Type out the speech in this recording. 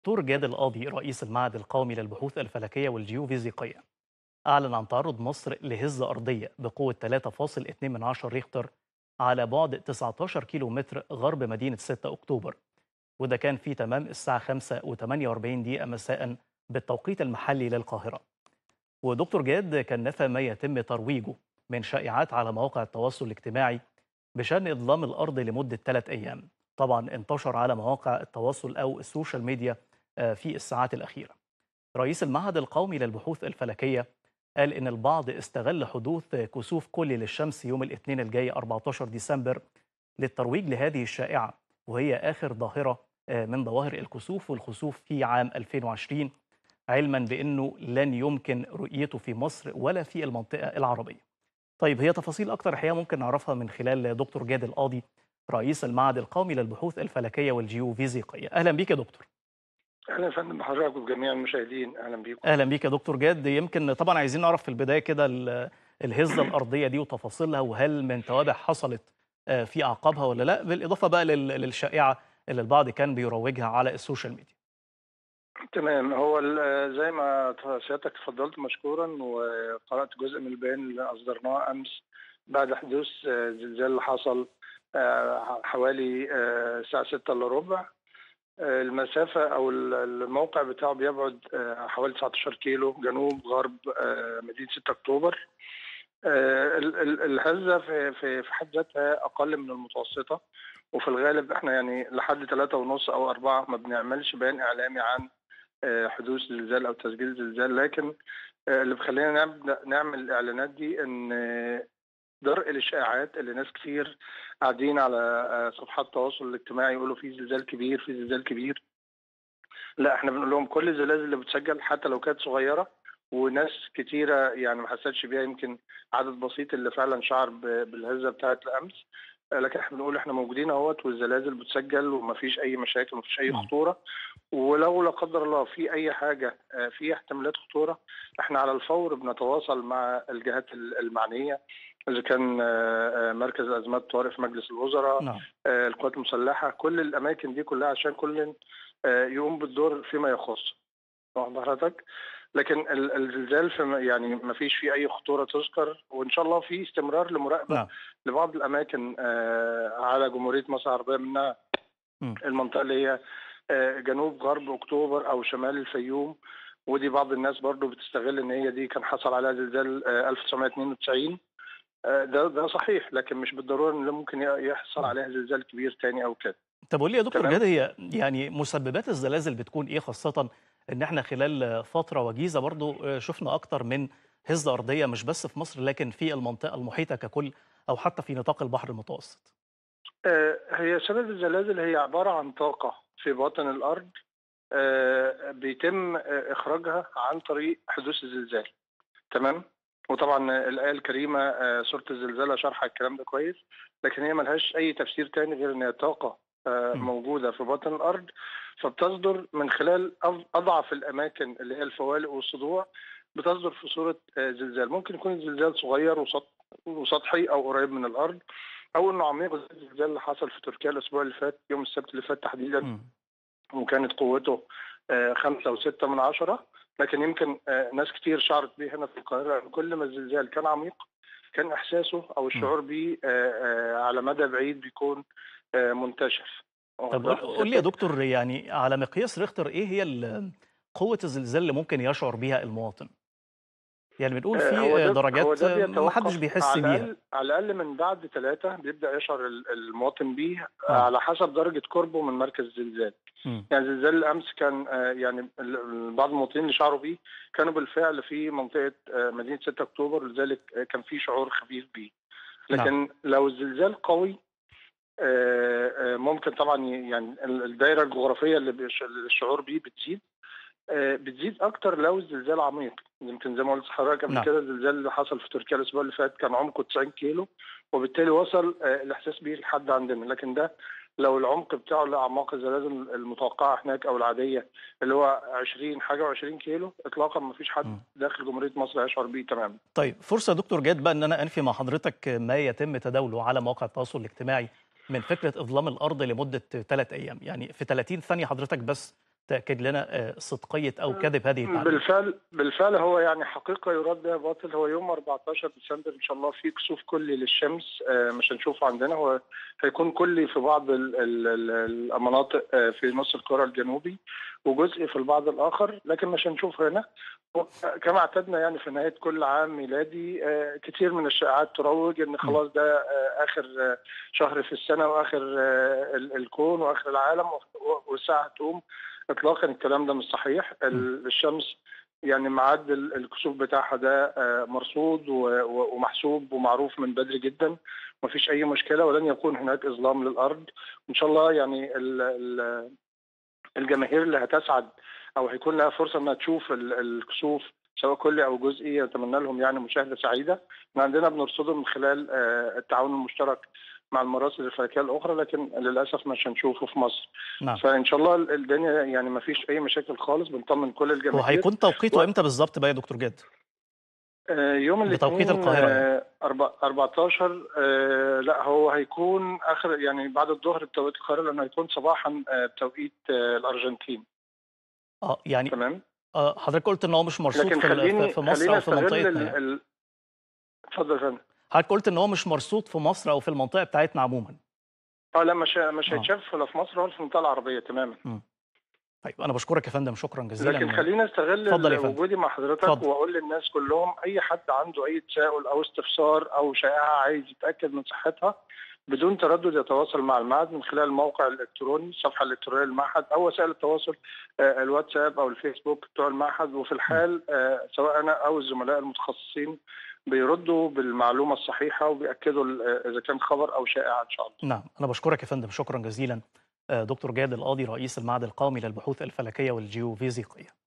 دكتور جاد القاضي رئيس المعهد القومي للبحوث الفلكية والجيوفيزيقية أعلن عن تعرض مصر لهزة أرضية بقوة 3.2 ريختر على بعد 19 كيلو متر غرب مدينة 6 أكتوبر وده كان في تمام الساعة 5 و48 دقيقة مساء بالتوقيت المحلي للقاهرة ودكتور جاد كان نفى ما يتم ترويجه من شائعات على مواقع التواصل الاجتماعي بشأن إظلام الأرض لمدة ثلاث أيام طبعا انتشر على مواقع التواصل أو السوشيال ميديا آه، في الساعات الأخيرة رئيس المعهد القومي للبحوث الفلكية قال إن البعض استغل حدوث كسوف كلي للشمس يوم الاثنين الجاي 14 ديسمبر للترويج لهذه الشائعة وهي آخر ظاهرة آه، من ظواهر الكسوف والخسوف في عام 2020 علما بأنه لن يمكن رؤيته في مصر ولا في المنطقة العربية طيب هي تفاصيل أكتر الحقيقة ممكن نعرفها من خلال دكتور جاد القاضي رئيس المعهد القومي للبحوث الفلكية والجيوفيزيقية أهلا بيك يا دكتور اهلا يا فندم بحضرتك وبجميع المشاهدين اهلا بيكم اهلا بيك يا دكتور جاد يمكن طبعا عايزين نعرف في البدايه كده ال- الهزه الارضيه دي وتفاصيلها وهل من توابع حصلت آه، في اعقابها ولا لا بالاضافه بقى لل- للشائعه اللي البعض كان بيروجها على السوشيال ميديا تمام هو ال- زي ما سيادتك تفضلت مشكورا وقرات جزء من البيان اللي اصدرناه امس بعد حدوث آه، زلزال اللي حصل آه، حوالي آه، الساعه 6 الا ربع آه، المسافه او ال- الموقع بتاعه بيبعد آه، حوالي 19 كيلو جنوب غرب آه، مدينه 6 اكتوبر آه، ال- ال- الهزه في في في حد ذاتها اقل من المتوسطه وفي الغالب احنا يعني لحد ثلاثة ونص او أربعة ما بنعملش بيان اعلامي عن آه، حدوث زلزال او تسجيل زلزال لكن آه، اللي بيخلينا نبدا نعمل الاعلانات دي ان آه، درء الاشاعات اللي ناس كتير قاعدين على آه، صفحات التواصل الاجتماعي يقولوا في زلزال كبير في زلزال كبير لا احنا بنقول لهم كل الزلازل اللي بتسجل حتى لو كانت صغيره وناس كتيره يعني ما حسيتش بيها يمكن عدد بسيط اللي فعلا شعر ب- بالهزه بتاعه الامس آه، لكن احنا بنقول احنا موجودين اهوت والزلازل بتسجل ومفيش اي مشاكل ومفيش اي مم. خطوره ولو لا قدر الله في اي حاجه آه، في احتمالات خطوره احنا على الفور بنتواصل مع الجهات ال- المعنيه اذا كان آه، آه، مركز الازمات الطوارئ في مجلس الوزراء نعم آه، القوات المسلحه كل الاماكن دي كلها عشان كل آه، يقوم بالدور فيما يخص واخد حضرتك لكن ال- الزلزال في م- يعني ما فيش فيه اي خطوره تذكر وان شاء الله في استمرار لمراقبه نعم لبعض الاماكن آه، على جمهوريه مصر العربيه منها مم. المنطقه اللي هي آه، جنوب غرب اكتوبر او شمال الفيوم ودي بعض الناس برضو بتستغل ان هي دي كان حصل عليها زلزال آه، 1992 آه، ده ده صحيح لكن مش بالضروره ان ممكن يحصل عليها زلزال كبير تاني او كده طب قول لي يا دكتور تمام. جاد هي يعني مسببات الزلازل بتكون ايه خاصه ان احنا خلال فتره وجيزه برضو آه، شفنا اكتر من هزه ارضيه مش بس في مصر لكن في المنطقه المحيطه ككل او حتى في نطاق البحر المتوسط آه، هي سبب الزلازل هي عبارة عن طاقة في باطن الأرض آه، بيتم آه، إخراجها عن طريق حدوث الزلزال تمام وطبعا الآية الكريمة آه، سورة الزلزال شرح الكلام ده كويس لكن هي ملهاش أي تفسير تاني غير إن هي طاقة آه، م. موجودة في باطن الأرض فبتصدر من خلال أض- أضعف الأماكن اللي هي الفوالق والصدوع بتصدر في صورة آه، زلزال ممكن يكون الزلزال صغير وسط- وسطحي أو قريب من الأرض او انه عميق زي الزلزال اللي حصل في تركيا الاسبوع اللي فات يوم السبت اللي فات تحديدا مم. وكانت قوته آه، خمسة وستة من عشرة لكن يمكن آه، ناس كتير شعرت بيه هنا في القاهرة إن كل ما الزلزال كان عميق كان إحساسه أو الشعور بيه آه، آه، على مدى بعيد بيكون آه، منتشر طب قول- قول لي يا دكتور يعني على مقياس ريختر ايه هي ال- قوة الزلزال اللي ممكن يشعر بيها المواطن؟ يعني بنقول آه، في هو ده- هو درجات ده ما بيتوقف حدش بيحس على بيها الأقل على الأقل من بعد ثلاثة بيبدأ يشعر ال- المواطن بيه آه. على حسب درجة قربه من مركز الزلزال مم. يعني زلزال الامس كان آه، يعني ال- ال- بعض المواطنين اللي شعروا بيه كانوا بالفعل في منطقه آه، مدينه 6 اكتوبر لذلك آه، كان في شعور خفيف بيه لكن لو الزلزال قوي آه، آه، ممكن طبعا ي- يعني ال- الدائره الجغرافيه اللي بيش- اللي الشعور بيه بتزيد آه، بتزيد اكتر لو الزلزال عميق يمكن زي ما قلت لحضرتك قبل نعم. كده الزلزال اللي حصل في تركيا الاسبوع اللي فات كان عمقه 90 كيلو وبالتالي وصل آه، الاحساس بيه لحد عندنا لكن ده لو العمق بتاعه لاعماق الزلازل المتوقعه هناك او العاديه اللي هو 20 حاجه و20 كيلو اطلاقا ما فيش حد مم. داخل جمهوريه مصر يشعر بيه تماما طيب فرصة يا دكتور جاد بقى ان انا انفي مع حضرتك ما يتم تداوله على مواقع التواصل الاجتماعي من فكرة اظلام الارض لمدة ثلاث ايام يعني في 30 ثانية حضرتك بس تاكد لنا آه، صدقيه او كذب هذه التعليمات بالفعل بالفعل هو يعني حقيقه يراد بها باطل هو يوم 14 ديسمبر ان شاء الله في كسوف كلي للشمس آه، مش هنشوفه عندنا هو هيكون كلي في بعض ال- ال- ال- المناطق آه، في نص الكره الجنوبي وجزء في البعض الاخر لكن مش هنشوفه هنا كما اعتدنا يعني في نهايه كل عام ميلادي آه، كتير من الشائعات تروج ان خلاص ده آه، اخر آه، شهر في السنه واخر آه، ال- الكون واخر العالم و- والساعه هتقوم اطلاقا الكلام ده مش صحيح ال- الشمس يعني ميعاد ال- الكسوف بتاعها ده آه، مرصود و- و- ومحسوب ومعروف من بدري جدا مفيش اي مشكله ولن يكون هناك اظلام للارض ان شاء الله يعني ال- ال- الجماهير اللي هتسعد او هيكون لها فرصه انها تشوف ال- الكسوف سواء كلي او جزئي اتمنى لهم يعني مشاهده سعيده احنا عندنا بنرصده من خلال آه، التعاون المشترك مع المراصد الفلكيه الاخرى لكن للاسف مش هنشوفه في مصر نعم فان شاء الله الدنيا يعني ما فيش اي مشاكل خالص بنطمن كل الجماهير وهيكون توقيته امتى بالظبط بقى يا دكتور جاد آه، يوم الاثنين بتوقيت القاهرة يعني. آه، أربع- 14 آه، لا هو هيكون اخر يعني بعد الظهر بتوقيت القاهره لانه هيكون صباحا آه، بتوقيت آه، الارجنتين اه يعني تمام آه حضرتك قلت ان هو مش مرصود لكن في ال- خليني في- في مصر خليني او في استغل منطقتنا ال- يعني ال- اتفضل يا فندم حضرتك قلت ان هو مش مرصود في مصر او في المنطقه بتاعتنا عموما اه لا مش مش آه. هيتشاف لا في مصر ولا في المنطقه العربيه تماما طيب انا بشكرك يا فندم شكرا جزيلا لكن خليني استغل اتفضل يا فندم. وجودي مع حضرتك اتفضل. واقول للناس كلهم اي حد عنده اي تساؤل او استفسار او شائعه عايز يتاكد من صحتها بدون تردد يتواصل مع المعهد من خلال الموقع الالكتروني الصفحه الالكترونيه للمعهد او وسائل التواصل آه، الواتساب او الفيسبوك بتوع المعهد وفي الحال آه، سواء انا او الزملاء المتخصصين بيردوا بالمعلومه الصحيحه وبياكدوا ال- آه، اذا كان خبر او شائعه ان شاء الله نعم انا بشكرك يا فندم شكرا جزيلا آه، دكتور جاد القاضي رئيس المعهد القومي للبحوث الفلكيه والجيوفيزيقيه